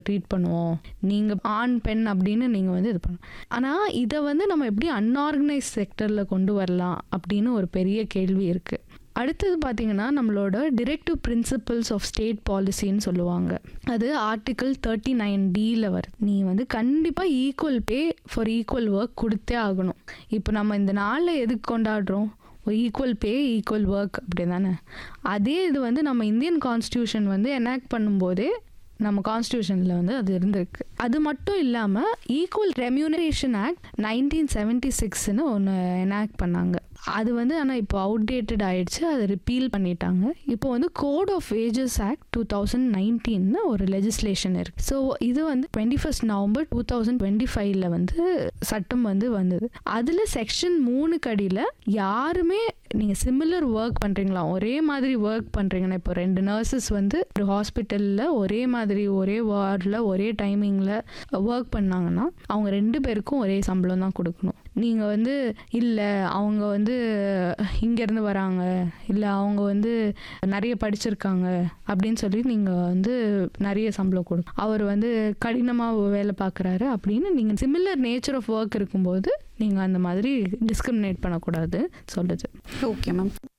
treat பண்ணுவோம் நீங்கள் ஆண் பெண் அப்படின்னு நீங்கள் வந்து இது பண்ண ஆனால் இதை வந்து நம்ம எப்படி அன்ஆர்கனைஸ் செக்டரில் கொண்டு வரலாம் அப்படின்னு ஒரு பெரிய கேள்வி இருக்குது அடுத்தது பார்த்தீங்கன்னா நம்மளோட டிரெக்டிவ் பிரின்சிபல்ஸ் ஆஃப் ஸ்டேட் பாலிசின்னு சொல்லுவாங்க அது ஆர்டிகிள் தேர்ட்டி நைன் டியில் வருது நீ வந்து கண்டிப்பாக equal pay for equal work கொடுத்தே ஆகணும் இப்போ நம்ம இந்த நாளில் எதுக்கு கொண்டாடுறோம் ஈக்குவல் பே ஈக்குவல் ஒர்க் அப்படி தானே அதே இது வந்து நம்ம இந்தியன் கான்ஸ்டியூஷன் வந்து எனாக்ட் பண்ணும்போதே நம்ம கான்ஸ்டியூஷனில் வந்து அது இருந்திருக்கு அது மட்டும் இல்லாமல் equal remuneration act nineteen seventy சிக்ஸ்னு ஒன்று எனாக்ட் பண்ணாங்க அது வந்து ஆனால் இப்போ அவுடேட்டட் ஆயிடுச்சு அதை ரிப்பீல் பண்ணிட்டாங்க இப்போ வந்து code of wages act two thousand நைன்டீன்னு ஒரு லெஜிஸ்லேஷன் இருக்குது ஸோ இது வந்து twenty first November two thousand twenty ஃபைவ்ல வந்து சட்டம் வந்து வந்தது அதில் செக்ஷன் மூணு கடியில் யாருமே நீங்கள் சிமிலர் ஒர்க் பண்ணுறீங்களா ஒரே மாதிரி ஒர்க் பண்ணுறீங்கன்னா இப்போ ரெண்டு நர்சஸ் வந்து ஒரு ஹாஸ்பிட்டலில் ஒரே மாதிரி ஒரே வார்டில் ஒரே டைமிங்கில் ஒர்க் பண்ணாங்கன்னா அவங்க ரெண்டு பேருக்கும் ஒரே சம்பளம் தான் கொடுக்கணும் நீங்கள் வந்து இல்லை அவங்க வந்து இங்கேருந்து வராங்க இல்லை அவங்க வந்து நிறைய படிச்சிருக்காங்க அப்படின்னு சொல்லி நீங்கள் வந்து நிறைய சம்பளம் கொடுக்கும் அவர் வந்து கடினமாக வேலை பார்க்குறாரு அப்படின்னு நீங்கள் சிமிலர் நேச்சர் ஆஃப் ஒர்க் இருக்கும்போது நீங்கள் அந்த மாதிரி டிஸ்கிரிமினேட் பண்ணக்கூடாது சொல்லுது ஓகே மேம்